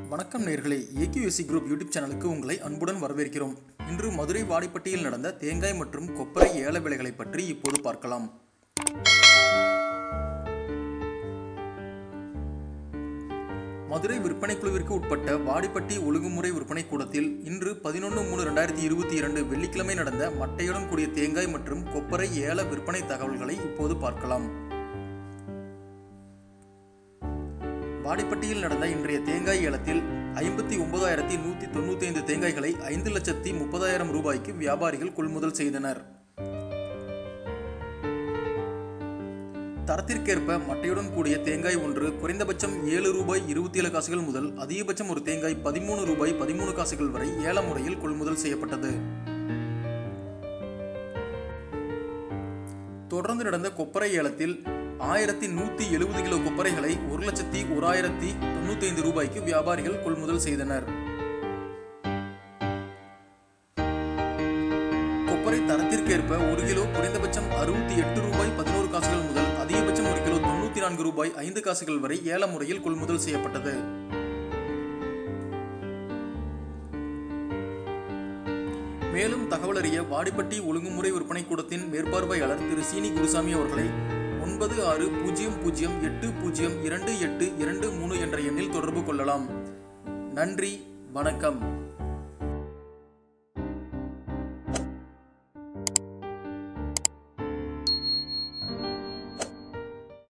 வணக்கம் நேர்களே AQSC group YouTube சேனலுக்கு உங்களை அன்புடன் வரவேற்கிறோம் இன்று மதுரை வாடிப்பட்டியில் நடந்த தேங்காய் மற்றும் கொப்பரை ஏல விலைகளை பற்றி இப்போது பார்க்கலாம் மதுரை விற்பனை குழுவிற்கு உட்பட்ட வாடிப்பட்டி ஒழுங்குமுறை விற்பனை கூடத்தில் இன்று பதினொன்று மூணு ரெண்டாயிரத்தி இருபத்தி இரண்டு வெள்ளிக்கிழமை நடந்த மட்டையுடன் கூடிய தேங்காய் மற்றும் கொப்பரை ஏல விற்பனை தகவல்களை இப்போது பார்க்கலாம் வாடிப்பட்டியில் நடந்த இன்றைய தேங்காய் ஏலத்தில் ஐம்பத்தி ஒன்பதாயிரத்தி நூற்றி தொண்ணூற்றி ஐந்து தேங்காய்களை ஐந்து லட்சத்தி முப்பதாயிரம் ரூபாய்க்கு வியாபாரிகள் கொள்முதல் செய்தனர் தரத்திற்கேற்ப மட்டையுடன் கூடிய தேங்காய் ஒன்று குறைந்தபட்சம் ஏழு ரூபாய் இருபத்தி ஏழு காசுகள் முதல் அதிகபட்சம் ஒரு தேங்காய் பதிமூணு ரூபாய் பதிமூணு காசுகள் வரை ஏல முறையில் கொள்முதல் செய்யப்பட்டது தொடர்ந்து நடந்த கொப்பரை ஏலத்தில் ஆயிரத்தி நூத்தி எழுபது கிலோ கொப்பரைகளை ஒரு லட்சத்தி ஒரு ஆயிரத்தி தொண்ணூத்தி ஐந்து ரூபாய்க்கு வியாபாரிகள் கொள்முதல் செய்தனர் கொப்பரை தரத்திற்கேற்ப ஒரு கிலோ குறைந்தபட்சம் அறுபத்தி எட்டு ரூபாய் பதினோரு காசுகள் முதல் அதிகபட்சம் ஒரு கிலோ தொண்ணூத்தி நான்கு ரூபாய் ஐந்து காசுகள் வரை ஏல முறையில் கொள்முதல் செய்யப்பட்டது மேலும் தகவல் அறிய வாடிப்பட்டி ஒழுங்குமுறை விற்பனை கூடத்தின் மேற்பார்வையாளர் திரு சீனி குருசாமி அவர்களை ஒன்பது ஆறு பூஜ்ஜியம் பூஜ்ஜியம் எட்டு பூஜ்ஜியம் இரண்டு எட்டு இரண்டு மூணு என்ற எண்ணில் தொடர்பு கொள்ளலாம் நன்றி வணக்கம்